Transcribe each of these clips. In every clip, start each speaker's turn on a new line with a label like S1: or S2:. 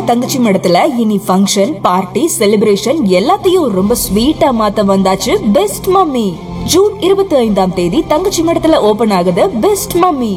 S1: தங்கச்சி மடத்துல இனி ஃபங்க்ஷன் பார்ட்டி செலிப்ரேஷன் எல்லாத்தையும் ரொம்ப ஸ்வீட்டா மாத்த வந்தாச்சு பெஸ்ட் மம்மி ஜூன் இருபத்தி ஐந்தாம் தேதி தங்கச்சி மடத்துல ஓபன் ஆகுது பெஸ்ட் மம்மி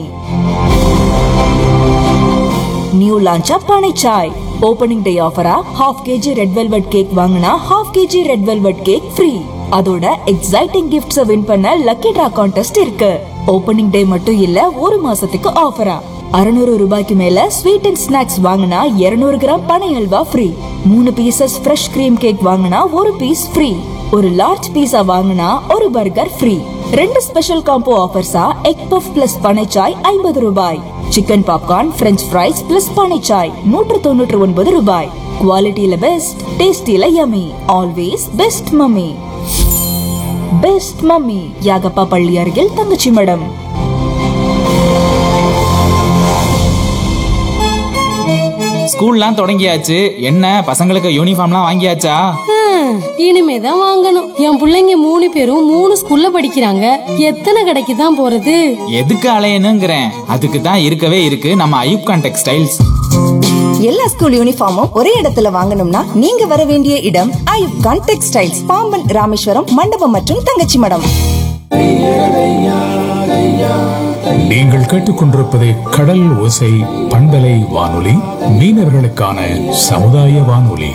S1: நியூ லான்ச்சா பனை சாய் ஓபனிங் டே ஆஃபரா half KG red velvet cake வாங்கினா half KG red velvet cake free அதோட எக்ஸைட்டிங் கிஃப்ட்ஸ் வின் பண்ண லக்கி டிரா கான்டெஸ்ட் இருக்கு ஓபனிங் டே மட்டும் இல்ல ஒரு மாசத்துக்கு ஆஃபரா அறுநூறு ரூபாய்க்கு மேல ஸ்வீட் அண்ட் ஸ்நாக்ஸ் வாங்கினா 200 கிராம் பனை அல்வா ஃப்ரீ மூணு பீசஸ் ஃப்ரெஷ் கிரீம் கேக் வாங்கினா ஒரு பீஸ் ஃப்ரீ ஒரு லார்ஜ் பீஸா வாங்கினா ஒரு பர்கர் ஃப்ரீ ரெண்டு ஸ்பெஷல் காம்போ ஆஃபர்ஸா எக் பஃப் பிளஸ் பனைச்சாய் ஐம்பது ரூபாய் chicken popcorn French fries plus பனைச்சாய் நூற்று தொண்ணூற்று ஒன்பது ரூபாய் குவாலிட்டியில பெஸ்ட் டேஸ்டில yummy always best mummy best mummy Yagappa பள்ளி அருகில் தங்கச்சி மடம்
S2: ஸ்கூல்லாம் தொடங்கியாச்சு என்ன பசங்களுக்கு யூனிஃபார்ம்லாம் வாங்கியாச்சா
S3: ஹம், இனிமேதான் வாங்கணும் என் புள்ளைங்க மூணு பேரும் மூணு ஸ்கூல்ல படிக்கிறாங்க எத்தனை கடைக்கு தான் போறது
S2: எதுக்கு அலையணுங்கிறேன் அதுக்கு தான் இருக்கவே இருக்கு நம்ம ஐயூப்கான் டெக்ஸ்டைல்ஸ்
S4: எல்லா ஸ்கூல் யூனிஃபார்மும் ஒரே இடத்துல வாங்கணும்னா நீங்க வர வேண்டிய இடம் ஐயூப் கான் டெக்ஸ்டைல்ஸ் பாம்பன் ராமேஸ்வரம் மண்டபம் மற்றும் தங்கச்சி மடம்
S5: நீங்கள் கேட்டுக்கொண்டிருப்பது கடல் ஓசை பண்பலை வானொலி மீனவர்களுக்கான சமுதாய வானொலி